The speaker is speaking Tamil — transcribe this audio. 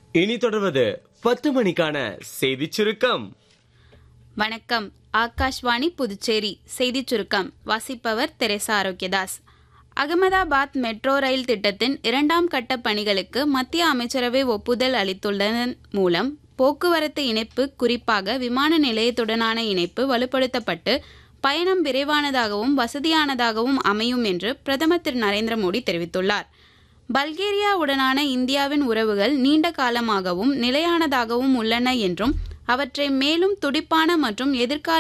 இனி தொடர்வது பத்து மணிக்கான செய்திச் சுருக்கம் வணக்கம் ஆகாஷ்வாணி புதுச்சேரி செய்திச் சுருக்கம் வாசிப்பவர் தெரேசா ஆரோக்கியதாஸ் அகமதாபாத் மெட்ரோ ரயில் திட்டத்தின் இரண்டாம் கட்ட பணிகளுக்கு மத்திய அமைச்சரவை ஒப்புதல் அளித்துள்ளதன் மூலம் போக்குவரத்து இணைப்பு குறிப்பாக விமான நிலையத்துடனான இணைப்பு வலுப்படுத்தப்பட்டு பயணம் விரைவானதாகவும் வசதியானதாகவும் அமையும் என்று பிரதமர் திரு நரேந்திர மோடி தெரிவித்துள்ளார் பல்கேரியாவுடனான இந்தியாவின் உறவுகள் நீண்ட காலமாகவும் நிலையானதாகவும் உள்ளன என்றும் அவற்றை மேலும் துடிப்பான மற்றும் எதிர்கால